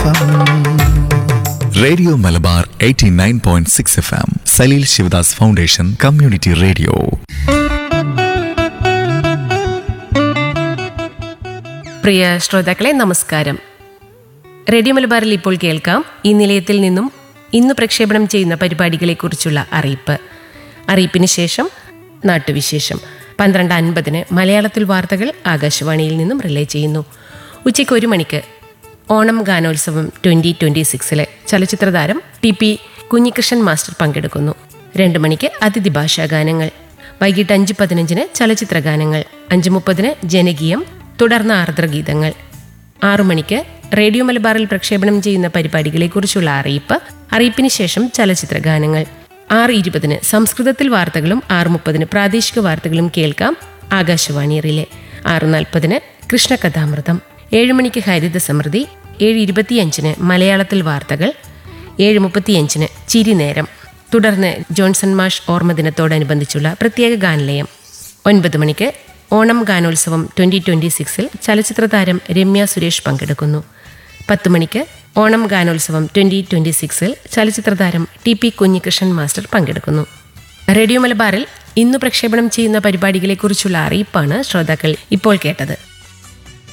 FM radio Malabar 89.6 F M Saleel Sivadas foundation community radio പ്രിയ ശ്രോതാക്കളെ നമസ്കാരം റേഡിയോ മലബാറിൽ ഇപ്പോൾ കേൾക്കാം ഈ നിലയത്തിൽ നിന്നും ഇന്ന് പ്രക്ഷേപണം ചെയ്യുന്ന പരിപാടികളെക്കുറിച്ചുള്ള അറിയിപ്പ് അറിയിപ്പിന് ശേഷം നാട്ടുവിശേഷം പന്ത്രണ്ട് അൻപതിന് മലയാളത്തിൽ വാർത്തകൾ ആകാശവാണിയിൽ നിന്നും റിലേ ചെയ്യുന്നു ഉച്ചയ്ക്ക് ഒരു മണിക്ക് ഓണം ഗാനോത്സവം ട്വൻ്റി ട്വൻ്റി സിക്സിലെ ചലച്ചിത്രതാരം ടി പി കുഞ്ഞികൃഷ്ണൻ മാസ്റ്റർ പങ്കെടുക്കുന്നു രണ്ട് മണിക്ക് അതിഥി ഭാഷാ ഗാനങ്ങൾ വൈകിട്ട് അഞ്ച് പതിനഞ്ചിന് ചലച്ചിത്ര ഗാനങ്ങൾ അഞ്ച് മുപ്പതിന് ജനകീയം തുടർന്ന് ആർദ്രഗീതങ്ങൾ ആറു മണിക്ക് റേഡിയോ മലബാറിൽ പ്രക്ഷേപണം ചെയ്യുന്ന പരിപാടികളെക്കുറിച്ചുള്ള അറിയിപ്പ് അറിയിപ്പിന് ശേഷം ചലച്ചിത്ര ഗാനങ്ങൾ ആറ് ഇരുപതിന് സംസ്കൃതത്തിൽ വാർത്തകളും ആറ് മുപ്പതിന് പ്രാദേശിക വാർത്തകളും കേൾക്കാം ആകാശവാണി റിലേ ആറ് നാൽപ്പതിന് കൃഷ്ണകഥാമൃതം ഏഴ് മണിക്ക് ഹരിത സമൃദ്ധി ഏഴ് ഇരുപത്തിയഞ്ചിന് മലയാളത്തിൽ വാർത്തകൾ ഏഴ് മുപ്പത്തിയഞ്ചിന് ചിരിനേരം തുടർന്ന് ജോൺസൺ മാഷ് ഓർമ്മദിനത്തോടനുബന്ധിച്ചുള്ള പ്രത്യേക ഗാനലയം ഒൻപത് മണിക്ക് ഓണം ഗാനോത്സവം ട്വൻ്റി ട്വൻ്റി സിക്സിൽ ചലച്ചിത്ര താരം രമ്യ സുരേഷ് പങ്കെടുക്കുന്നു പത്ത് മണിക്ക് ഓണം ഗാനോത്സവം ട്വൻ്റി ട്വൻ്റി സിക്സിൽ ചലച്ചിത്ര താരം ടി പി കുഞ്ഞികൃഷ്ണൻ മാസ്റ്റർ പങ്കെടുക്കുന്നു റേഡിയോ മലബാറിൽ ഇന്ന് പ്രക്ഷേപണം ചെയ്യുന്ന പരിപാടികളെക്കുറിച്ചുള്ള അറിയിപ്പാണ് ശ്രോതാക്കൾ ഇപ്പോൾ കേട്ടത്